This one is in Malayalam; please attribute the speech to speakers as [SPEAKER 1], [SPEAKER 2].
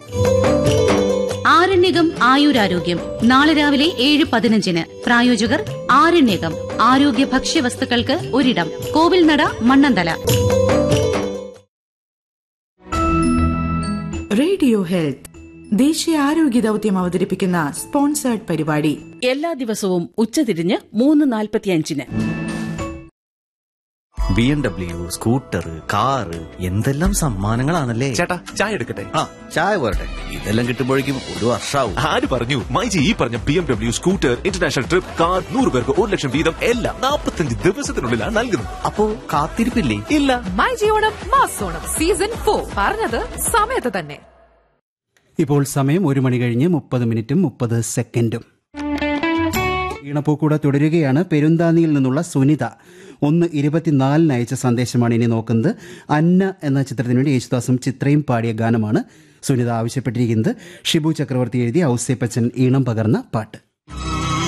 [SPEAKER 1] ആരണ്യകം ആയുരാരോഗ്യം നാളെ രാവിലെ ഏഴ് പതിനഞ്ചിന് പ്രായോജകർ ആരണ്യകം ആരോഗ്യ ഭക്ഷ്യവസ്തുക്കൾക്ക് ഒരിടം കോവിൽനട മണ്ണന്തല
[SPEAKER 2] റേഡിയോ ഹെൽത്ത് ദേശീയ ആരോഗ്യ ദൗത്യം അവതരിപ്പിക്കുന്ന സ്പോൺസേർഡ് പരിപാടി
[SPEAKER 3] എല്ലാ ദിവസവും ഉച്ചതിരിഞ്ഞ് മൂന്ന് നാൽപ്പത്തിയഞ്ചിന്
[SPEAKER 4] B M W scooter car എന്തെല്ലാം സമ്മാനങ്ങളാണല്ലേ
[SPEAKER 5] ചേട്ടാ ചായ എടുക്കട്ടെ
[SPEAKER 4] ആ ചായ പോരട്ടെ ഇതെല്ലാം കിട്ടുമ്പോഴേക്കും ഒരു വർഷാവും
[SPEAKER 5] ആര് പറഞ്ഞു മൈജി ഈ പറഞ്ഞ B M W scooter international trip car നൂറ് പേർക്ക് ഒരു ലക്ഷം വീതം എല്ലാം നാൽപ്പത്തഞ്ച് ദിവസത്തിനുള്ളിലാണ് നൽകുന്നത്
[SPEAKER 4] അപ്പോ കാത്തിരിപ്പില്ലേ
[SPEAKER 5] ഇല്ല
[SPEAKER 6] മൈ ജിയോണം മാസോണം സീസൺ ഫോർ പറഞ്ഞത് സമയത്ത് തന്നെ
[SPEAKER 7] ഇപ്പോൾ സമയം ഒരു മണി കഴിഞ്ഞ് മുപ്പത് മിനിറ്റും മുപ്പത് സെക്കൻഡും ഈണപ്പൂക്കൂടെ തുടരുകയാണ് പെരുന്താനിയിൽ നിന്നുള്ള സുനിത ഒന്ന് ഇരുപത്തിനാലിന് അയച്ച സന്ദേശമാണ് ഇനി നോക്കുന്നത് അന്ന എന്ന ചിത്രത്തിന് വേണ്ടി യേശുദാസും ചിത്രയും പാടിയ ഗാനമാണ് സുനിത ആവശ്യപ്പെട്ടിരിക്കുന്നത് ഷിബു ചക്രവർത്തി എഴുതിയ ഔസേപ്പച്ചൻ ഈണം പകർന്ന പാട്ട്